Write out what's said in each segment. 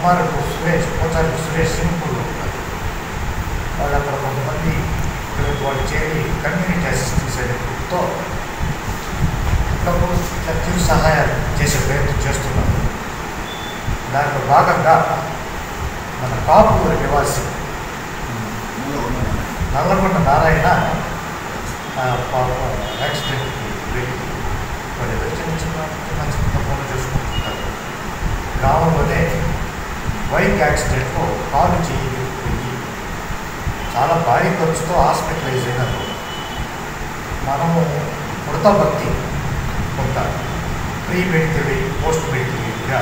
కుమారుడు సురేష్ పోచారి సురేష్ సింపుల్ ఉంటారు వాళ్ళు అక్కడ కొంతమంది ఇక్కడికి వాళ్ళు చేరి కమ్యూనిటీ అసిస్టెన్స్ అనే గ్రూప్తో అప్పుడప్పుడు ఇట్లా తీరు సహాయాలు చేసే ప్రయత్నం చేస్తున్నారు దాంట్లో భాగంగా మన కాపులూరు నివాసి నల్లగొండ నారాయణ ఆ, పాపం యాక్సిడెంట్ వాళ్ళు ఏదో చిన్న చిన్న చిన్న చిన్న పనులు చేసుకుంటుంటారు గ్రామంలోనే బైక్ యాక్సిడెంట్లో కాలు చేయి పోయి చాలా భారీ ఖర్చుతో హాస్పిటలైజ్ అయినారు మనము మృత భక్తి కొంత ప్రీ మెడికల్ పోస్ట్ మెడికల్గా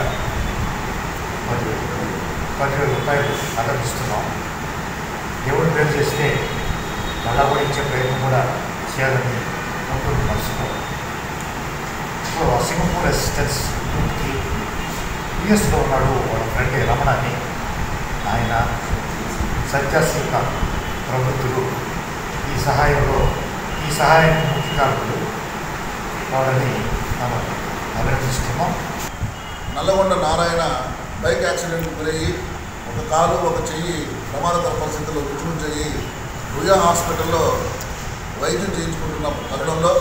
పదివేలు పదివేల రూపాయలు అదపిస్తున్నాం దేవుడు పేరు చేస్తే మళ్ళా కూడా ఇచ్చే ప్రయత్నం కూడా చేయాలని ఉంటుంది మనసులో ఇప్పుడు ఆ సింగపూర్ అసిస్టెన్స్ గ్రూప్కి యుఎస్లో ఉన్నాడు వాళ్ళ ఫ్రెండ్ రమణ అని ఆయన సత్య శ్రీకాంత్ ప్రబుద్ధులు ఈ సహాయంలో ఈ సహాయానికి ముఖ్య కారకులు వాళ్ళని మనం అభినందిస్తున్నాం నల్లగొండ నారాయణ బైక్ యాక్సిడెంట్కి గురయ్యి ఒక కాలు ఒక చెయ్యి ప్రమాదకర పరిస్థితుల్లో రుజువు చెయ్యి రుయా హాస్పిటల్లో వైద్యం చేయించుకుంటున్న తరుణంలో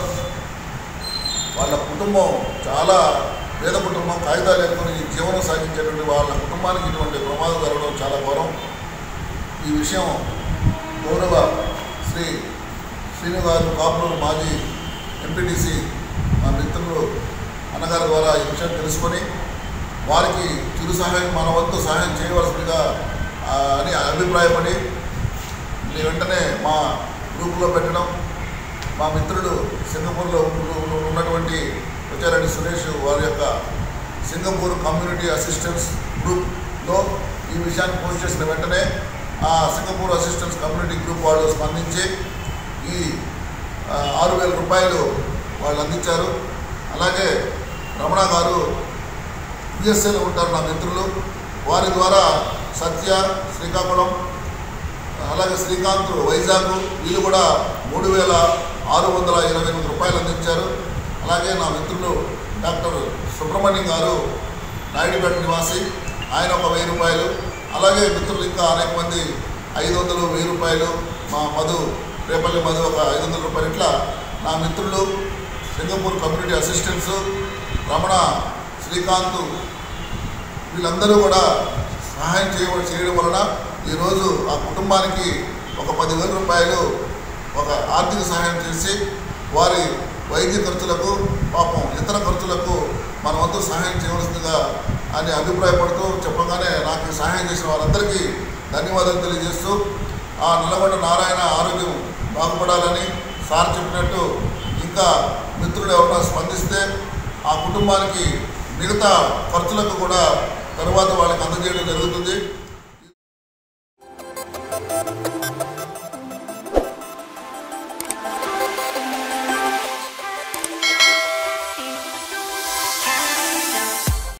వాళ్ళ కుటుంబం చాలా పేద కుటుంబం కాగితాలు వేసుకొని జీవనం సాగించేటువంటి వాళ్ళ కుటుంబానికి ఇటువంటి ప్రమాదం జరగడం చాలా ఘోరం ఈ విషయం గౌరవ శ్రీ శ్రీను గారు కాపులూరు మాజీ ఎంపీటీసీ మా మిత్రులు అన్నగారి ద్వారా ఈ విషయం తెలుసుకొని వారికి చిరు సహాయం మన వంతు సహాయం చేయవలసిందిగా ఆ, అని అభిప్రాయపడి ఈ వెంటనే మా గ్రూపులో పెట్టడం మా మిత్రుడు సింగపూర్లో ఉన్న- ఉన్న- ఉన్నటువంటి వచ్చారెడ్డి సురేష్ వారి యొక్క సింగపూర్ కమ్యూనిటీ అసిస్టెన్స్ గ్రూప్లో ఈ విషయాన్ని పోస్ట్ చేసిన వెంటనే ఆ సింగపూర్ అసిస్టెన్స్ కమ్యూనిటీ గ్రూప్ వాళ్ళు స్పందించి ఈ ఆ, ఆరు వేల రూపాయలు వాళ్ళు అందించారు అలాగే రమణ గారు యుఎస్ఏలో ఉంటారు నా మిత్రులు వారి ద్వారా సత్య శ్రీకాకుళం అలాగే శ్రీకాంత్ వైజాగ్ వీళ్ళు కూడా మూడు వేల ఆరు వందల ఇరవై ఎనిమిది రూపాయలు అందించారు అలాగే నా మిత్రులు డాక్టర్ సుబ్రహ్మణ్యం గారు నాయుడుపేట నివాసి ఆయన ఒక వెయ్యి రూపాయలు అలాగే మిత్రులు ఇంకా అనేక మంది ఐదు వందలు వెయ్యి రూపాయలు మా మధు రేపల్లి మధు ఒక ఐదు వందల రూపాయలు ఇట్లా నా మిత్రులు Singapore community assistants Ramana Srikanth వీళ్ళందరూ కూడా సహాయం చేయ చేయడం వలన ఈరోజు ఆ కుటుంబానికి ఒక పదివేల రూపాయలు ఒక ఆర్థిక సహాయం చేసి వారి వైద్య ఖర్చులకు పాపం ఇతర ఖర్చులకు మన వంతు సహాయం చేయవలసిందిగా అని అభిప్రాయపడుతూ చెప్పగానే నాకు ఈ సహాయం చేసిన వారందరికీ ధన్యవాదాలు తెలియజేస్తూ ఆ నల్లగొండ నారాయణ ఆరోగ్యం బాగుపడాలని సార్ చెప్పినట్టు ఇంకా మిత్రులు ఎవరైనా స్పందిస్తే ఆ కుటుంబానికి మిగతా ఖర్చులకు కూడా తరువాత వాళ్ళకి అందజేయడం జరుగుతుంది